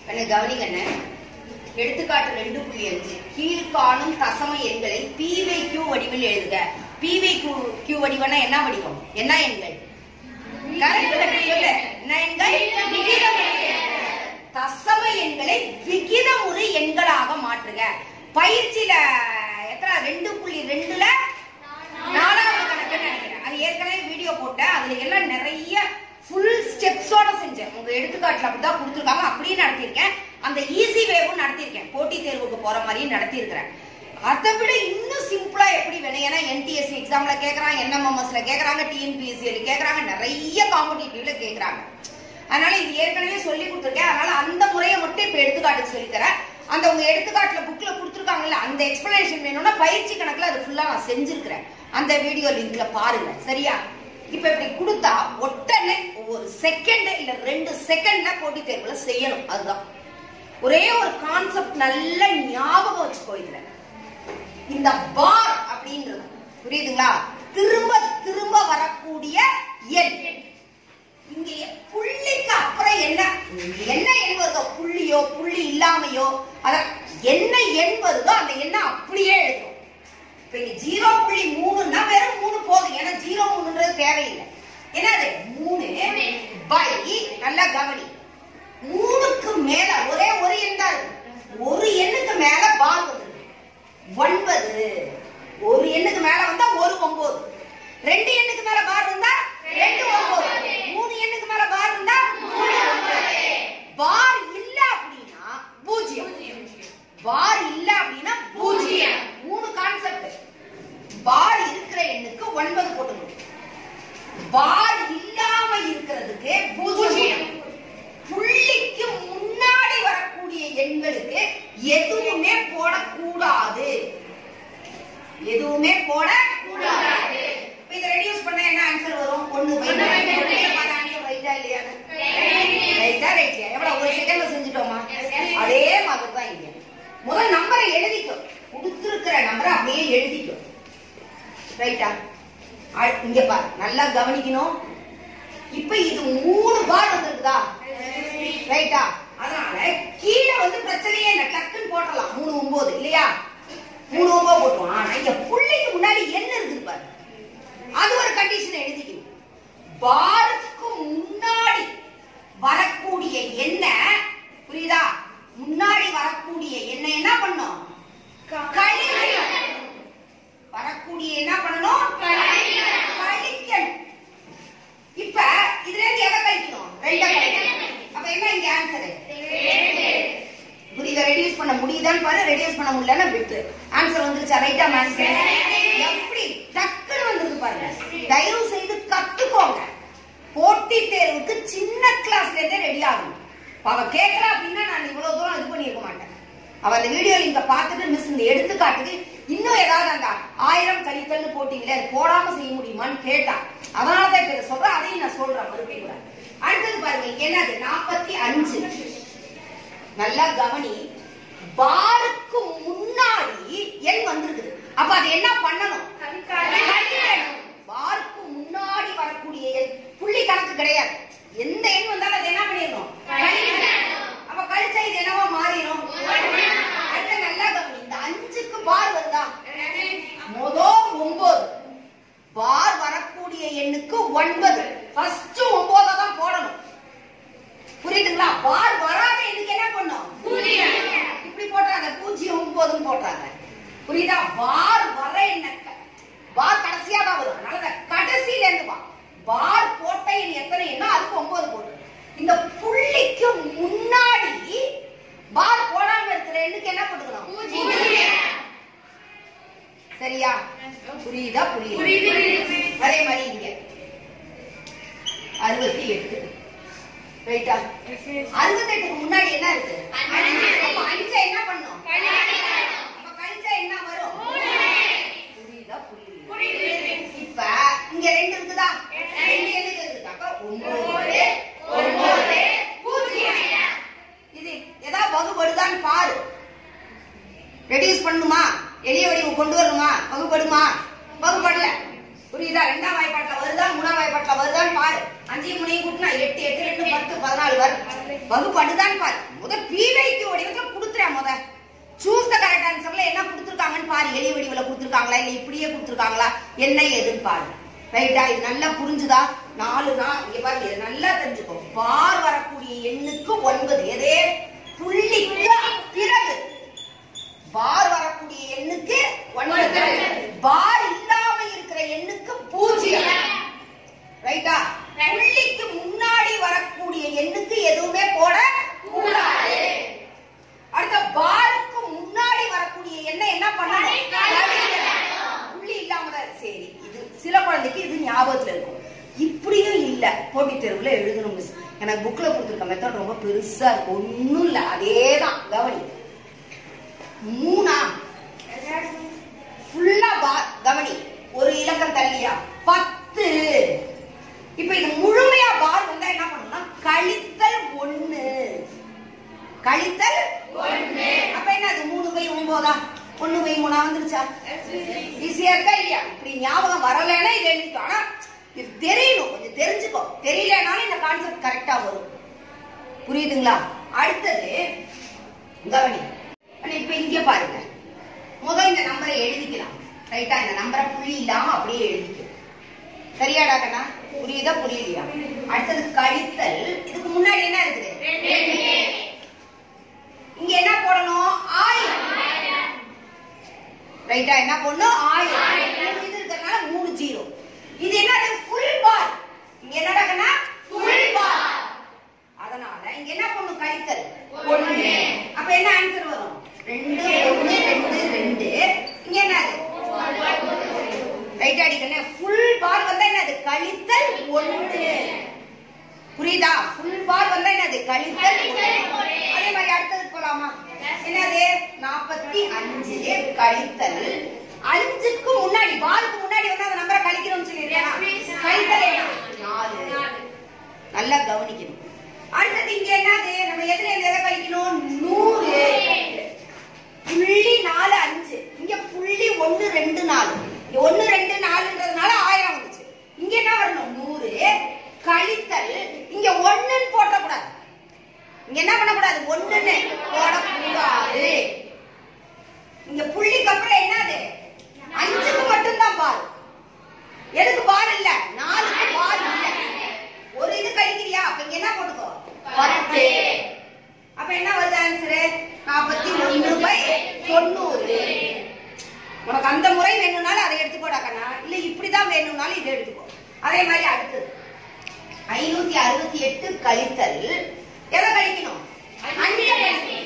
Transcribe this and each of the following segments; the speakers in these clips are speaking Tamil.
கண்ணு கவனிங்கண்ணு எடுத்துக்காட்டு ரெண்டு புள்ளி அஞ்சு கீழ்காணும் தசம எண்களை பிவை கியூ வடிவில் எழுதுக பிவை கியூ கியூ வடிவம்னா என்ன வடிவம் என்ன எண்கள் கரெக்ட் கட்டி சொல்லு என்ன எண்கள் விகிதம் தசம எண்களை விகிதமுறு எண்களாக மாற்றுக பயிற்சியில எத்தனை ரெண்டு புள்ளி ரெண்டுல நாலாவது கணக்கு நினைக்கிறேன் அது ஏற்கனவே வீடியோ போட்டேன் அதுல எல்லாம் நிறைய ஃபுல் ஸ்டெப்ஸோட செஞ்சேன் உங்க எடுத்துக்காட்டுல அப்படிதான் கொடுத்துருக்காங்க அப்படியே நடத்தியிருக்கேன் அந்த ஈஸி வேவும் நடத்தியிருக்கேன் போட்டித் தேர்வுக்கு போற மாதிரியும் நடத்தியிருக்கிறேன் அதை விட இன்னும் சிம்பிளா எப்படி வேணும் ஏன்னா என்டிஎஸ்சி எக்ஸாம்ல கேக்குறாங்க என்எம்எம்எஸ்ல கேக்குறாங்க டிஎன்பிஎஸ்சியில கேக்குறாங்க நிறைய காம்படிட்டிவ்ல கேக்குறாங்க அதனால இது ஏற்கனவே சொல்லி கொடுத்துருக்கேன் அதனால அந்த முறையை மட்டும் இப்ப எடுத்துக்காட்டு சொல்லி தரேன் அந்த உங்க எடுத்துக்காட்டுல புக்ல கொடுத்துருக்காங்கல்ல அந்த எக்ஸ்பிளனேஷன் வேணும்னா பயிற்சி கணக்குல அது ஃபுல்லா நான் செஞ்சிருக்கிறேன் அந்த வீடியோ லிங்க்ல பாருங்க சரியா இப்ப இப்படி கொடுத்தா உடனே ஒரு செகண்ட் இல்ல ரெண்டு செகண்ட்ல போட்டித் தேர்வுல செய்யணும் அதுதான் ஒரே ஒரு கான்செப்ட் நல்ல ஞாபகம் வச்சுக்கோ இதுல இந்த பார் அப்படின்றது புரியுதுங்களா திரும்ப திரும்ப வரக்கூடிய எண் இங்க புள்ளிக்கு அப்புறம் என்ன என்ன எண் வருதோ புள்ளியோ புள்ளி இல்லாமையோ அத என்ன எண் வருதோ அந்த எண்ணை அப்படியே எழுதும் இப்ப இங்க ஜீரோ புள்ளி மூணுன்னா வெறும் மூணு போதும் ஏன்னா ஜீரோ மூணுன்றது தேவையில்லை என்னது மூணு பை நல்லா கவனி மூணுக்கு மேல ஒரே ஒரு எண் தான் இருக்கு ஒரு எண்ணுக்கு மேல பார் வந்துருக்கு ஒன்பது ஒரு எண்ணுக்கு மேல வந்தா ஒரு ஒன்பது ரெண்டு எண்ணுக்கு மேல பார் இருந்தா ரெண்டு ஒன்பது மூணு எண்ணுக்கு மேல பார் இருந்தா மூணு ஒன்பது பார் இல்ல அப்படின்னா பூஜ்ஜியம் பார் இல்ல அப்படின்னா பூஜ்ஜியம் மூணு கான்செப்ட் பார் இருக்கிற எண்ணுக்கு ஒன்பது போட்டுக்கணும் பார் இல்லாம இருக்கிறதுக்கு பூஜ்ஜியம் புள்ளிக்கு முன்னாடி வரக்கூடிய எண்களுக்கு எதுவுமே போடக்கூடாது எதுவுமே போடக்கூடாது இப்ப இதை ரெடியூஸ் பண்ண என்ன ஆன்சர் வரும் ஒண்ணு பை ஆன்சர் ரைட்டா இல்லையா ரைட்டா ரைட்லையா எவ்வளவு ஒரு செகண்ட்ல செஞ்சுட்டோமா அதே மாதிரி தான் இங்க முதல் நம்பரை எழுதிக்கோ கொடுத்திருக்கிற நம்பரை அப்படியே எழுதிக்கோ ரைட்டா அ- இங்க பார் நல்லா கவனிக்கணும் இப்ப இது மூணு பார் வந்திருக்குதா ரைட்டா அதனால கீழே வந்து பிரச்சனையே இல்லை டக்குன்னு போட்டலாம் மூணு ஒன்பது இல்லையா மூணு ஒன்பது போட்டுருவோம் ஆனா இங்க புள்ளிக்கு முன்னாடி என்ன இருக்குது பாரு அது ஒரு கண்டிஷன் எழுதிக்கணும் பாருக்கு முன்னாடி வரக்கூடிய எண்ண புரியுதா முன்னாடி வரக்கூடிய எண்ண என்ன பண்ணும் கழிக்கணும் வரக்கூடிய என்ன பண்ணணும் கழிக்கணும் இப்ப இதுல இருந்து எதை கழிக்கணும் ரெண்ட கழிக்கணும் அப்ப என்ன இங்க ஆன்சர் புரியுதா ரெடியூஸ் பண்ண முடியுதான்னு பாரு ரெடியூஸ் பண்ண முடியலன்னா விட்டு ஆன்சர் வந்துருச்சா ரைட்டா ஆன்சர் எப்படி டக்குன்னு வந்திருக்கு பாருங்க தயவு செய்து கத்துக்கோங்க போட்டித் தேர்வுக்கு சின்ன கிளாஸ்ல இருந்தே ரெடி ஆகணும் இப்ப அவ கேட்கல அப்படின்னா நான் இவ்வளவு தூரம் இது பண்ணிருக்க மாட்டேன் அவ அந்த வீடியோ லிங்க பார்த்துட்டு மிஸ் இந்த எடுத்துக்காட்டுக்கு இன்னும் ஏதாவது அந்த ஆயிரம் கழித்தல்னு போட்டீங்களே அது போடாம செய்ய முடியுமான்னு கேட்டா அதனாலதான் இப்ப இதை சொல்றேன் அதையும் நான் சொல்றேன் மறுபடியும் கூட அடுத்தது பாருங்க இங்க என்னது நாற்பத்தி அஞ்சு நல்லா கவனி பாருக்கு முன்னாடி எண் வந்திருக்குது அப்ப அது என்ன பண்ணணும் கழிக்கணும். பாருக்கு முன்னாடி வரக்கூடிய எண் புள்ளி கணக்கு கிடையாது எந்த எண் வந்தாலும் அது என்ன பண்ணிடணும் கழிக்கணும். அப்ப கழிச்சா இது என்னவா மாறிடும் அடுத்து நல்லா கவனி இந்த அஞ்சுக்கு பார் வருதா மொதோ ஒன்பது பார் வரக்கூடிய எண்ணுக்கு ஒன்பது ஃபர்ஸ்ட் ஒன்பதை தான் போடணும் புரியுதுங்களா பார் வராத எண்ணுக்கு என்ன பண்ணும் இப்படி போட்டாங்க பூஜ்ஜியம் ஒன்பதுன்னு போட்டாங்க புரியுதா பார் வர என்ன பார் கடைசியா தான் வரும் அதனால இந்த கடைசியில இருந்து வா பார் போட்ட எண் எத்தனை எண்ணோ அதுக்கு ஒன்பது போட்டு இந்த புள்ளிக்கு முன்னாடி பார் போடாம இருக்கிற எண்ணுக்கு என்ன போட்டுக்கணும் சரியா புரியுதா புரியுது அதே மாதிரி இங்க அறுபத்தி எட்டு ரைட்டா அறுபத்தெட்டுக்கு முன்னாடி என்ன இருக்கு அப்ப அஞ்ச என்ன பண்ணும் அப்ப கழிச்சா என்ன வரும் புரியுதா புரியுது இப்ப இங்க ரெண்டு இருக்குதா ரெண்டு எதுக்கு இருக்கு அப்ப ஒன்பது ஒன்பது பூஜ்ஜியம் இது ஏதாவது வகுபடுதான்னு பாரு ரெடியூஸ் பண்ணுமா எளிய வடிவு கொண்டு வரணுமா வகுப்படுமா வகுப்படல புரியுதா ரெண்டாம் வாய்ப்பாட்டுல வருதா மூணாம் வாய்ப்பாட்டுல வருதான்னு பாரு அஞ்சு முனையும் கூட்டினா எட்டு எட்டு ரெண்டு பத்து பதினாலு வரும் வகுப்படுதான்னு பாரு முத பிவைக்கு வடிவத்துல கொடுத்துறேன் முத சூஸ் த கரெக்ட் ஆன்சர்ல என்ன கொடுத்துருக்காங்கன்னு பாரு எலி வடிவில் கொடுத்துருக்காங்களா இல்ல இப்படியே கொடுத்துருக்காங்களா என்ன ஏதுன்னு பாரு ரைட்டா இது நல்லா புரிஞ்சுதா நாலு நாள் இங்க பாருங்க இது நல்லா தெரிஞ்சுக்கோ பார் வரக்கூடிய எண்ணுக்கு ஒன்பது எதே புள்ளிக்கு பிறகு பார் வரக்கூடிய எண்ணுக்கு ஒன்பது பார் இல்லாம இருக்கிற எண்ணுக்கு பூஜ்ஜியம் ரைட்டா புள்ளிக்கு முன்னாடி வரக்கூடிய எண்ணுக்கு எதுவுமே போட கூடாது அடுத்த பாருக்கு முன்னாடி வரக்கூடிய எண்ணை என்ன பண்ணணும் கழிக்கணும். புள்ளி இல்லாம தான் சரி இது சில குழந்தைக்கு இது ஞாபகத்துல இருக்கும் இப்படியும் இல்ல போட்டி தேர்வுல எழுதணும் மிஸ் எனக்கு புக்ல கொடுத்துருக்க மெத்தட் ரொம்ப பெருசா இருக்கு ஒண்ணும் இல்ல அதேதான் கவனி மூணா ஃபுல்லா பார் கவனி ஒரு இலக்கம் தள்ளியா பத்து இப்ப இது முழுமையா பார் வந்தா என்ன பண்ணணும்னா கழித்தல் ஒண்ணு கழித்தல் ஒண்ணு அப்ப என்ன அது மூணு பை ஒன்பதா ஒண்ணு பை மூணா வந்துருச்சா ஈஸியா இருக்கா இல்லையா இப்படி ஞாபகம் வரலைன்னா இது எழுதிக்கோ ஆனா இது தெரியணும் கொஞ்சம் தெரிஞ்சுக்கோ தெரியலனாலும் இந்த கான்செப்ட் கரெக்டா வரும் புரியுதுங்களா அடுத்தது கவனி ஆனா இப்ப இங்க பாருங்க முதல் இந்த நம்பரை எழுதிக்கலாம் ரைட்டா இந்த நம்பரை புள்ளி இல்லாம அப்படியே எழுதிக்கலாம் சரியாடா கண்ணா புரியுதா புரியலையா அடுத்தது கழித்தல் இதுக்கு முன்னாடி என்ன இருக்குது இங்க என்ன போடணும் ஆயிரம் ரைட்டா என்ன போடணும் ஆயிரம் மூணு இது இருக்கிறதுனால மூணு ஜீரோ இது என்னது ஃபுல் பார் இங்க என்னடா கண்ணா ஃபுல் பார் அதனால இங்க என்ன பண்ணும் கழித்தல் ஒண்ணு அப்ப என்ன ஆன்சர் வரும் ரெண்டு ஒண்ணு ரெண்டு ரெண்டு இங்க என்னது ரைட் அடிக்கணும் ஃபுல் பார் வந்தா என்னது கழித்தல் ஒண்ணு புரியுதா ஃபுல் பார் வந்தா என்னது கழித்தல் ஒண்ணு. அதே மாதிரி அடுத்தது போலாமா என்னது நாற்பத்தி அஞ்சு கழித்தல் அஞ்சுக்கு முன்னாடி பாருக்கு முன்னாடி வந்து அந்த நம்பரை கழிக்கணும்னு சொல்லியிருக்கேன் கழித்தல் என்ன? நாலு நல்லா கவனிக்கணும் அடுத்தது இங்க என்னது நம்ம எதுல இருந்து எதை கழிக்கணும் நூறு புள்ளி நாலு அஞ்சு இங்க புள்ளி ஒண்ணு ரெண்டு நாலு இங்க ஒண்ணு ரெண்டு நாலுன்றதுனால ஆயிரம் வந்துச்சு இங்க என்ன வரணும் நூறு கழித்தல் இங்க ஒண்ணுன்னு போட்டக்கூடாது இங்க என்ன பண்ணக்கூடாது ஒண்ணுன்னு போடக்கூடாது இங்க புள்ளிக்கு அப்புறம் என்னது அஞ்சுக்கு மட்டும்தான் பார் எதுக்கு பார் இல்ல நாலுக்கு பார் இல்ல ஒரு இது கழிக்கிறியா அப்ப இங்க என்ன போட்டுக்கோ பத்து அப்ப என்ன வருது ஆன்சரு நாற்பத்தி ஒண்ணு பை தொண்ணூறு உனக்கு அந்த முறை வேணும்னாலும் அதை எடுத்துக்கோடா கண்ணா இல்ல இப்படிதான் வேணும்னாலும் இதை எடுத்துக்கோ அதே மாதிரி அடுத்தது ஐநூத்தி அறுபத்தி எட்டு கழித்தல் எதை கழிக்கணும் அஞ்சு கழிக்கணும்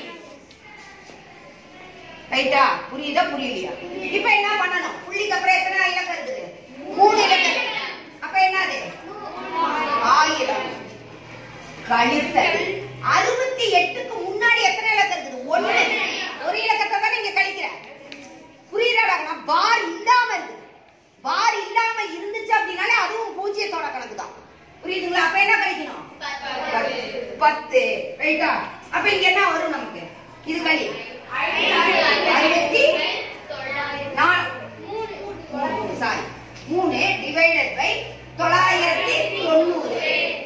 ரைட்டா புரியுதா புரியலையா இப்ப என்ன பண்ணணும் புள்ளிக்கு அப்புறம் எத்தனை இலக்கம் இருக்குது மூணு இலக்கம் இருக்கு. அப்ப என்னது ஆயிரம் கழித்தல் அறுபத்தி எட்டுக்கு முன்னாடி எத்தனை இலக்கம் இருக்குது ஒண்ணு ஒரு இலக்கத்தை தான் நீங்க கழிக்கிற புரியுதாடா நான் பார் இல்லாம இருக்கு பார் இல்லாம இருந்துச்சு அப்படின்னாலே அதுவும் பூஜ்ஜியத்தோட கணக்கு தான் புரியுதுங்களா அப்ப என்ன கழிக்கணும் பத்து. பத்து ரைட்டா அப்ப இங்க என்ன வரும் நமக்கு இது கழி அறுபத்தி நாலு சாரி மூணு டிவைடட் பை தொள்ளாயிரத்தி தொண்ணூறு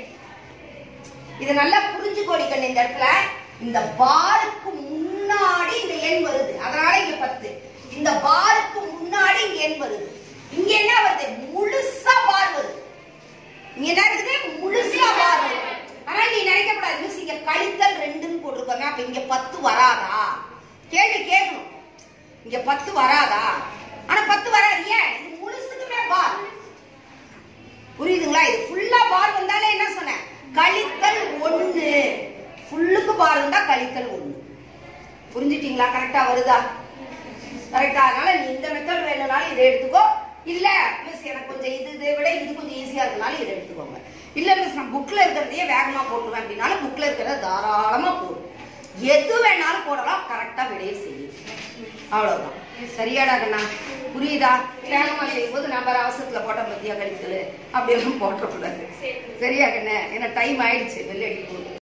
இத நல்லா புரிஞ்சுக்கோடி கண்ணு இந்த இடத்துல இந்த பாருக்கு முன்னாடி இந்த எண் வருது அதனால இங்க பத்து இந்த பாருக்கு முன்னாடி இங்க எண் வருது இங்க என்ன வருது முழுசா பார் வருது இங்க என்ன இருக்குது முழுசா பார் வருது ஆனா நீ நினைக்க கூடாது மிஸ் இங்க கழித்தல் ரெண்டுன்னு போட்டிருக்கோமே அப்ப இங்க பத்து வராதா கேள்வி கேட்கணும் இங்க பத்து வராதா ஆனா பத்து வராது ஏன் இது முழுசுக்குமே பார் புரியுதுங்களா இது ஃபுல்லா பார் வந்தாலே என்ன சொன்னேன் கழித்தல் ஒண்ணு ஃபுல்லுக்கு பார் வந்தா கழித்தல் ஒண்ணு புரிஞ்சிட்டீங்களா கரெக்டா வருதா கரெக்டா அதனால நீ இந்த மெத்தட் வேணும்னாலும் இதை எடுத்துக்கோ இல்ல மிஸ் எனக்கு கொஞ்சம் இது இதை விட இது கொஞ்சம் ஈஸியா இருக்கனாலும் இதை எடுத்துக்கோங்க இல்ல மிஸ் நான் புக்ல இருக்கிறதையே வேகமா போட்டுருவேன் அப்படின்னாலும் புக்ல இருக்கிறத தாராளமா போடு எது வேணாலும் போடலாம் கரெக்டா விடைய செய்யும் அவ்வளவுதான் சரியாடா கண்ணா புரியுதா வேகமா செய்யும் போது நம்பர் அவசரத்துல போட்ட பத்தியா கழிச்சல் அப்படியெல்லாம் போட்டக்கூடாது சரியா கண்ணு ஏன்னா டைம் ஆயிடுச்சு வெள்ளடி போகுது